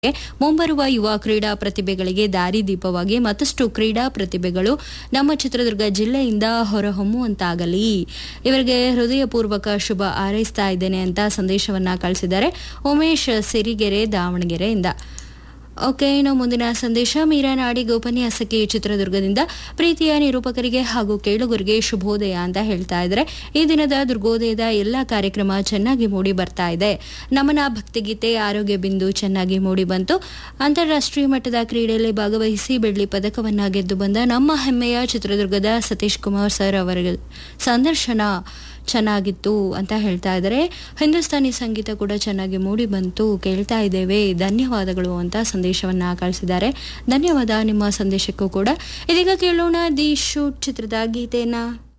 ಮುಂಬರುವ ಯುವ ಕ್ರೀಡಾ ಪ್ರತಿಭೆಗಳಿಗೆ ದಾರಿದೀಪವಾಗಿ ಮತ್ತಷ್ಟು ಕ್ರೀಡಾ ಪ್ರತಿಭೆಗಳು ನಮ್ಮ ಚಿತ್ರದುರ್ಗ ಜಿಲ್ಲೆಯಿಂದ ಹೊರಹೊಮ್ಮುವಂತಾಗಲಿ ಇವರಿಗೆ ಹೃದಯಪೂರ್ವಕ ಶುಭ ಹಾರೈಸ್ತಾ ಇದ್ದೇನೆ ಅಂತ ಸಂದೇಶವನ್ನ ಕಳಿಸಿದ್ದಾರೆ ಉಮೇಶ್ ಸಿರಿಗೆರೆ ದಾವಣಗೆರೆಯಿಂದ ಓಕೆ ಇನ್ನು ಮುಂದಿನ ಸಂದೇಶ ಮೀರಾನಾಡಿ ಗೋಪನ್ಯಾಸಕಿ ಚಿತ್ರದುರ್ಗದಿಂದ ಪ್ರೀತಿಯ ನಿರೂಪಕರಿಗೆ ಹಾಗೂ ಕೇಳುಗರಿಗೆ ಶುಭೋದಯ ಅಂತ ಹೇಳ್ತಾ ಇದ್ದಾರೆ ಈ ದಿನದ ದುರ್ಗೋದಯದ ಎಲ್ಲ ಕಾರ್ಯಕ್ರಮ ಚೆನ್ನಾಗಿ ಮೂಡಿ ಬರ್ತಾ ಇದೆ ನಮನ ಭಕ್ತಿಗೀತೆ ಆರೋಗ್ಯ ಬಿಂದು ಚೆನ್ನಾಗಿ ಮೂಡಿ ಬಂತು ಅಂತಾರಾಷ್ಟ್ರೀಯ ಮಟ್ಟದ ಕ್ರೀಡೆಯಲ್ಲಿ ಭಾಗವಹಿಸಿ ಬೆಳ್ಳಿ ಪದಕವನ್ನ ಗೆದ್ದು ಬಂದ ನಮ್ಮ ಹೆಮ್ಮೆಯ ಚಿತ್ರದುರ್ಗದ ಸತೀಶ್ ಕುಮಾರ್ ಸರ್ ಅವರ ಸಂದರ್ಶನ ಚೆನ್ನಾಗಿತ್ತು ಅಂತ ಹೇಳ್ತಾ ಇದ್ದಾರೆ ಹಿಂದೂಸ್ತಾನಿ ಸಂಗೀತ ಕೂಡ ಚೆನ್ನಾಗಿ ಮೂಡಿ ಬಂತು ಕೇಳ್ತಾ ಇದ್ದೇವೆ ಧನ್ಯವಾದಗಳು ಅಂತ ಸಂದೇಶವನ್ನ ಕಳಿಸಿದ್ದಾರೆ ಧನ್ಯವಾದ ನಿಮ್ಮ ಸಂದೇಶಕ್ಕೂ ಕೂಡ ಇದೀಗ ಕೇಳೋಣ ದಿ ಶೂಟ್ ಚಿತ್ರದ ಗೀತೆನ